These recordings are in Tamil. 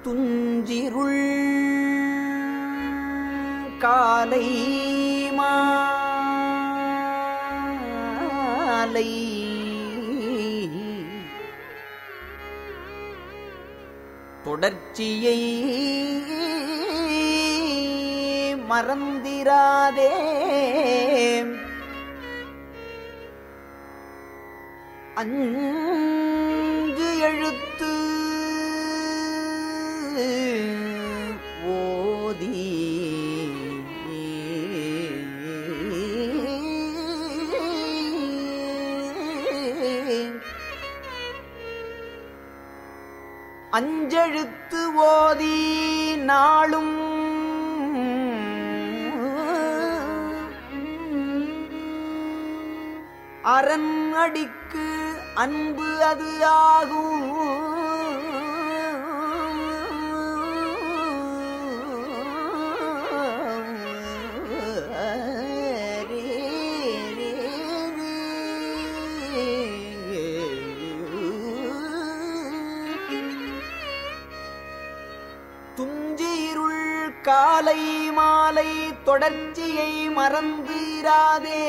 துஞ்சிருள் காலை மாலை தொடர்ச்சியை மறந்திராதே அஞ்சு எழுத்து ஓதி அஞ்செழுத்து ஓதி நாளும் அரண் அடிக்கு அன்பு அது ஆகும் துஞ்சிருள் காலை மாலை தொடர்ச்சியை மறந்து இராதே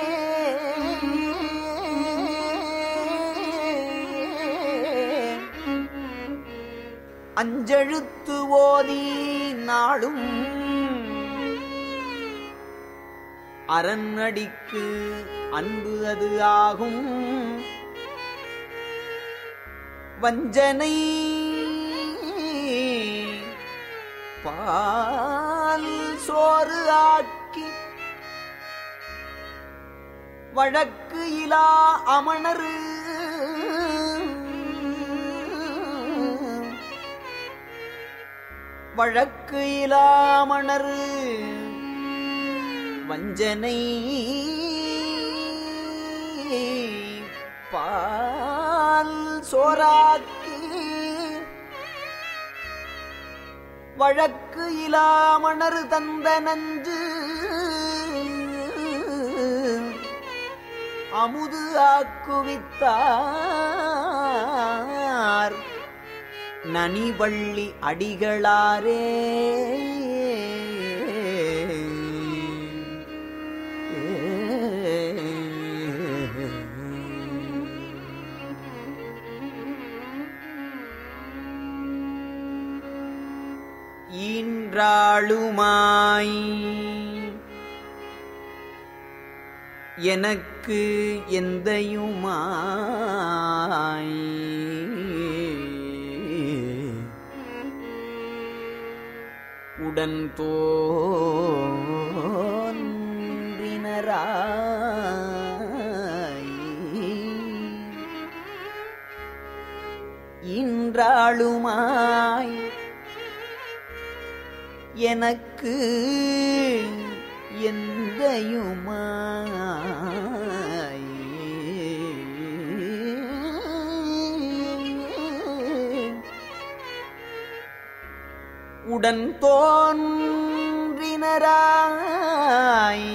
அஞ்செழுத்து ஓதி நாளும் அரண்அடிக்கு அன்பு அது ஆகும் வஞ்சனை பால் சோறு ஆக்கி வழக்கு இலா அமணரு வழக்கு இலாமணரு வஞ்சனை பால் சோறாக்கி வழக்கு இலாமணர் தந்த நஞ்சு அமுது ஆக்குவித்தார் நனிவள்ளி அடிகளாரே ஈன்றாளுமாய் எனக்கு எந்தையுமாய் உடன் தோன்றினராய் இன்றாளுமாய் எனக்கு எந்தையுமாய் உடன் தோன்றினராய்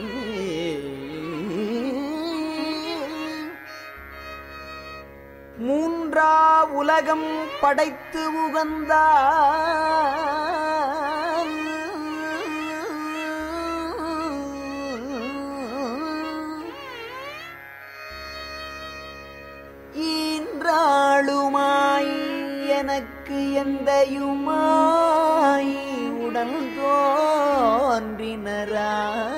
மூன்றா உலகம் படைத்து உகந்தார் ஈன்றாளுமாய் எனக்கு எந்தையுமாய் உடன் தோன்றினரா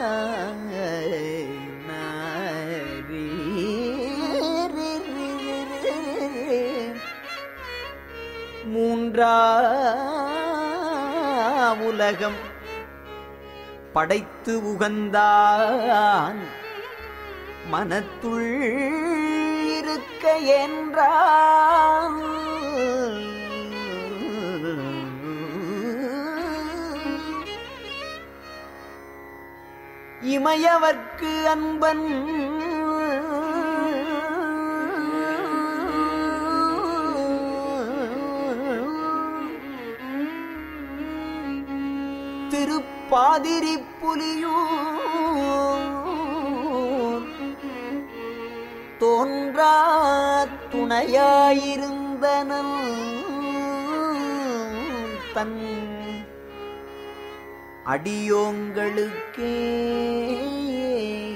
மூன்றா உலகம் படைத்து உகந்தான் மனத்துள் இருக்க என்றான் இமையவர்க்கு அன்பன் திருப்பாதிரி புலியூர் தோன்றா துணையாயிருந்தனன் தன் அடியோங்களுக்கே